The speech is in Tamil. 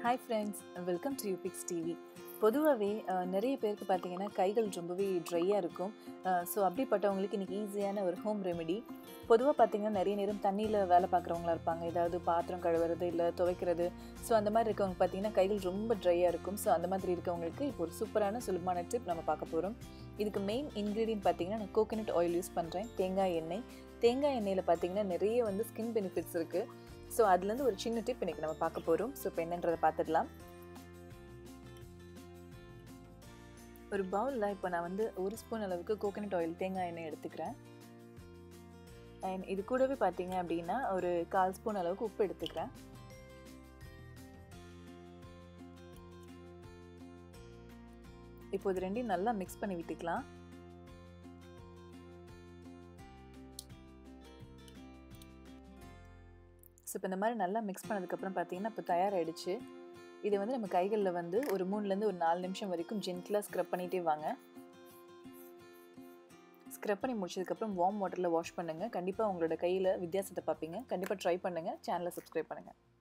ஹாய் ஃப்ரெண்ட்ஸ் வெல்கம் டு யூபிக்ஸ் டிவி பொதுவாகவே நிறைய பேருக்கு பார்த்தீங்கன்னா கைகள் ரொம்பவே ட்ரையாக இருக்கும் ஸோ அப்படிப்பட்டவங்களுக்கு இன்றைக்கி ஈஸியான ஒரு ஹோம் ரெமெடி பொதுவாக பார்த்தீங்கன்னா நிறைய நேரம் தண்ணியில் வேலை பார்க்குறவங்களா இருப்பாங்க ஏதாவது பாத்திரம் கழுவுறது இல்லை துவைக்கிறது ஸோ அந்த மாதிரி இருக்கவங்க பார்த்தீங்கன்னா கைகள் ரொம்ப ட்ரையாக இருக்கும் ஸோ அந்த மாதிரி இருக்கவங்களுக்கு இப்போ ஒரு சூப்பரான சுலபமான டிப் நம்ம பார்க்க போகிறோம் இதுக்கு மெயின் இன்க்ரீடியன்ட் பார்த்தீங்கன்னா நான் கோகனட் ஆயில் யூஸ் பண்ணுறேன் தேங்காய் எண்ணெய் தேங்காய் எண்ணெயில் பார்த்தீங்கன்னா நிறைய வந்து ஸ்கின் பெனிஃபிட்ஸ் இருக்குது ஸோ அதுலேருந்து ஒரு சின்ன டிப் இன்றைக்கி நம்ம பார்க்க போகிறோம் ஸோ இப்போ என்னன்றதை பார்த்துடலாம் ஒரு பவுலில் இப்போ நான் வந்து ஒரு ஸ்பூன் அளவுக்கு கோகனட் ஆயில் தேங்காய் எண்ணெய் எடுத்துக்கிறேன் அண்ட் இது கூடவே பார்த்தீங்க அப்படின்னா ஒரு கால் ஸ்பூன் அளவுக்கு உப்பு எடுத்துக்கிறேன் இப்போ இது ரெண்டையும் நல்லா மிக்ஸ் பண்ணி விட்டுக்கலாம் ஸோ இப்போ இந்த மாதிரி நல்லா மிக்ஸ் பண்ணதுக்கப்புறம் பார்த்தீங்கன்னா இப்போ தயாராகிடுச்சு இதை வந்து நம்ம கைகளில் வந்து ஒரு மூணுலேருந்து ஒரு நாலு நிமிஷம் வரைக்கும் ஜென்டிலாக ஸ்க்ரப் பண்ணிகிட்டே வாங்க ஸ்க்ரப் பண்ணி முடிச்சதுக்கப்புறம் வார்ம் வாட்டரில் வாஷ் பண்ணுங்கள் கண்டிப்பாக உங்களோட கையில் வித்தியாசத்தை பார்ப்பீங்க கண்டிப்பாக ட்ரை பண்ணுங்கள் சேனலை சப்ஸ்கிரைப் பண்ணுங்கள்